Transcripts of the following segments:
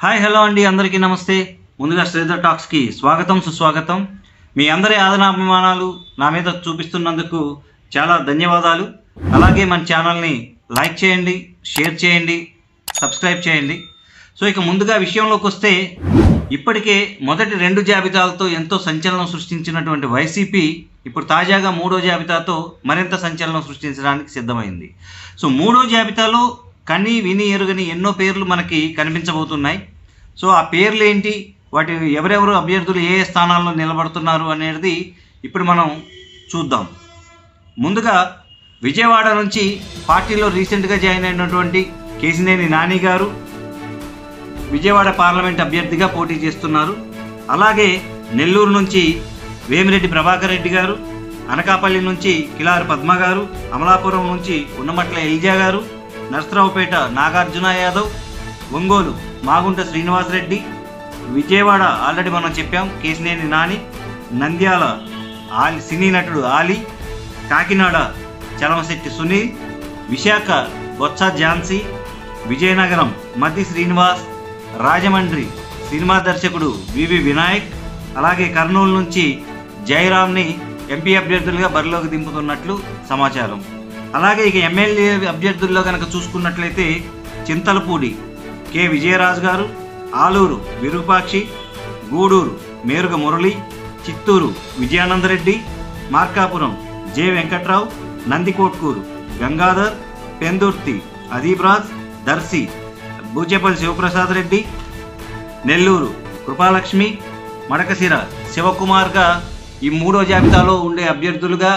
hi hello అండి అందరికీ నమస్తే ముందుగా శ్రీధర్ టాక్స్కి స్వాగతం సుస్వాగతం మీ అందరి ఆదరాభిమానాలు నా మీద చూపిస్తున్నందుకు చాలా ధన్యవాదాలు అలాగే మన ఛానల్ని లైక్ చేయండి షేర్ చేయండి సబ్స్క్రైబ్ చేయండి సో ఇక ముందుగా విషయంలోకి వస్తే ఇప్పటికే మొదటి రెండు జాబితాలతో ఎంతో సంచలనం సృష్టించినటువంటి వైసీపీ ఇప్పుడు తాజాగా మూడో జాబితాతో మరింత సంచలనం సృష్టించడానికి సిద్ధమైంది సో మూడో జాబితాలో కని విని ఎరుగని ఎన్నో పేర్లు మనకి కనిపించబోతున్నాయి సో ఆ పేర్లు ఏంటి వాటి ఎవరెవరు అభ్యర్థులు ఏ ఏ స్థానాల్లో నిలబడుతున్నారు అనేది ఇప్పుడు మనం చూద్దాం ముందుగా విజయవాడ నుంచి పార్టీలో రీసెంట్గా జాయిన్ అయినటువంటి కేసినేని నాని గారు విజయవాడ పార్లమెంట్ అభ్యర్థిగా పోటీ చేస్తున్నారు అలాగే నెల్లూరు నుంచి వేమిరెడ్డి ప్రభాకర్ రెడ్డి గారు అనకాపల్లి నుంచి కిలారి పద్మ గారు అమలాపురం నుంచి ఉన్నమట్ల ఎలిజా గారు నరసరావుపేట నాగార్జున యాదవ్ ఒంగోలు మాగుంట శ్రీనివాసరెడ్డి విజయవాడ ఆల్రెడీ మనం చెప్పాం కేసినేని నాని నంద్యాల ఆలి సినీ నటుడు ఆలి కాకినాడ చలమశెట్టి సునీల్ విశాఖ బొత్స ఝాన్సీ విజయనగరం మద్ది శ్రీనివాస్ రాజమండ్రి సినిమా దర్శకుడు వివి వినాయక్ అలాగే కర్నూలు నుంచి జయరామ్ని ఎంపీ అభ్యర్థులుగా బరిలోకి దింపుతున్నట్లు సమాచారం అలాగే ఇక ఎమ్మెల్యే అభ్యర్థుల్లో కనుక చూసుకున్నట్లయితే చింతలపూడి కె విజయరాజు గారు ఆలూరు విరూపాక్షి గూడూరు మేరుగ మురళి చిత్తూరు విజయానందరెడ్డి మార్కాపురం జె వెంకట్రావు నందికోట్కూరు గంగాధర్ పెందుర్తి అదీబ్రాజ్ దర్శి బూచేపల్లి శివప్రసాద్ రెడ్డి నెల్లూరు కృపాలక్ష్మి మడకశిర శివకుమార్గా ఈ మూడో జాబితాలో ఉండే అభ్యర్థులుగా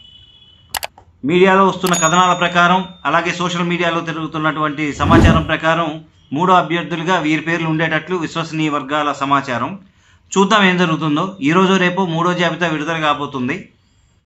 మీడియాలో వస్తున్న కథనాల ప్రకారం అలాగే సోషల్ మీడియాలో తిరుగుతున్నటువంటి సమాచారం ప్రకారం మూడో అభ్యర్థులుగా వీరి పేర్లు ఉండేటట్లు విశ్వసనీయ వర్గాల సమాచారం చూద్దాం ఏం జరుగుతుందో ఈ రోజు రేపు మూడో జాబితా విడుదల కాబోతుంది